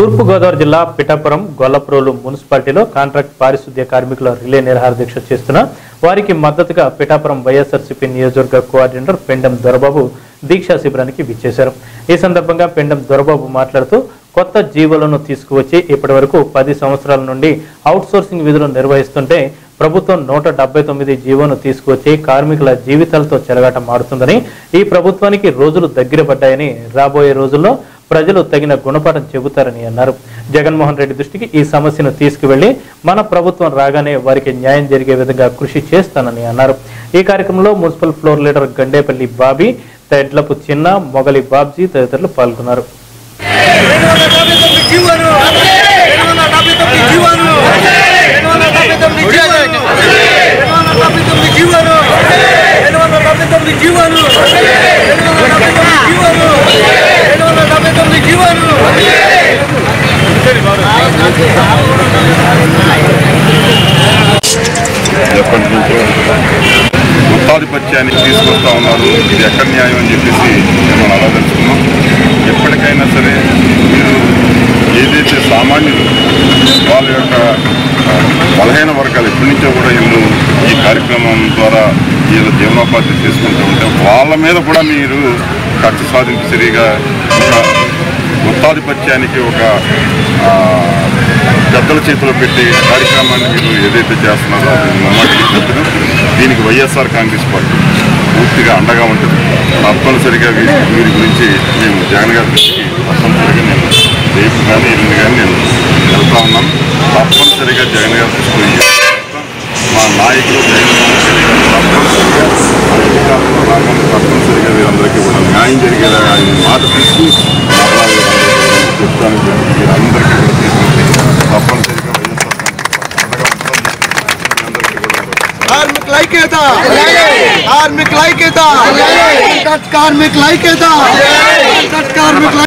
తూర్పుగోదావరి జిల్లా పిఠాపురం గొల్లప్రోలు మున్సిపాలిటీలో కాంట్రాక్ట్ పారిశుద్ధ్య కార్మికుల రిలే నిరాహార దీక్ష చేస్తున్న వారికి మద్దతుగా పిఠాపురం వైఎస్ఆర్సీపీ నియోజకవర్గ కోఆర్డినేటర్ పెండెం దొరబాబు దీక్షా శిబిరానికి విచ్చేశారు ఈ సందర్భంగా పెండెం దొరబాబు మాట్లాడుతూ కొత్త జీవోలను తీసుకువచ్చి ఇప్పటి వరకు పది సంవత్సరాల నుండి అవుట్సోర్సింగ్ విధులు నిర్వహిస్తుంటే ప్రభుత్వం నూట డెబ్బై తొమ్మిది జీవోను తీసుకువచ్చి కార్మికుల జీవితాలతో చెలగాటం ఆడుతుందని ఈ ప్రభుత్వానికి రోజులు దగ్గర పడ్డాయని రాబోయే రోజుల్లో ప్రజలు తగిన గుణపాఠం చెబుతారని అన్నారు జగన్మోహన్ రెడ్డి దృష్టికి ఈ సమస్యను తీసుకువెళ్లి మన ప్రభుత్వం రాగానే వారికి న్యాయం జరిగే విధంగా కృషి చేస్తానని అన్నారు ఈ కార్యక్రమంలో municipal floor leader Gandepalli Bobby Tedlapu Chinna Mogali Babji తదితరులు పాల్గొన్నారు ఎప్పటి నుంచో గుత్తాధిపత్యాన్ని తీసుకొస్తా ఉన్నారు ఇది ఎక్కడ న్యాయం అని చెప్పేసి మనం అలా తెలుసుకున్నాం ఎప్పటికైనా సరే మీరు ఏదైతే సామాన్యులు వాళ్ళ యొక్క ఆ, బలహీన వర్గాలు ఎప్పటి నుంచో కూడా వీళ్ళు ఈ కార్యక్రమం ద్వారా వీళ్ళ జీవనోపాధి తీసుకుంటూ ఉంటే వాళ్ళ మీద కూడా మీరు కక్ష సాధింపు సరిగా ఒక గుత్తాధిపత్యానికి ఒక ఆ, పెద్దల చేతిలో పెట్టి కార్యక్రమాన్ని మీరు ఏదైతే చేస్తున్నారో అది మమ్మల్ని పెద్దలు దీనికి వైఎస్ఆర్ కాంగ్రెస్ పార్టీ పూర్తిగా అండగా ఉంటుంది తప్పనిసరిగా వీరి వీరి గురించి మేము జగన్ గారి దృష్టికి తప్పనిసరిగా నేను రేపు కానీ ఎల్లుండి కానీ నేను వెళ్తా ఉన్నాను తప్పనిసరిగా జగన్ గారి దృష్టికి ఈ మా నాయకులు జగన్మోహన్ రెడ్డి గారు తప్పనిసరిగా ఆ అధికారంలో రాగానే తప్పనిసరిగా వీరందరికీ కూడా న్యాయం జరిగేలా ఆయన మాట తీసుకు మరలా వీరందరికీ చెప్తాను వీరందరికీ కూడా తీసుకుంటే తప్పనిసరిగా వైఎస్ఆర్ కాంగ్రెస్ పార్టీ అండగా ఉంటుందని చెప్పి మీ అందరికీ కూడా కార్మికుల ఐక్యత కార్మికుల ఐక్యత కార్మికుల ఐక్యత కార్మికుల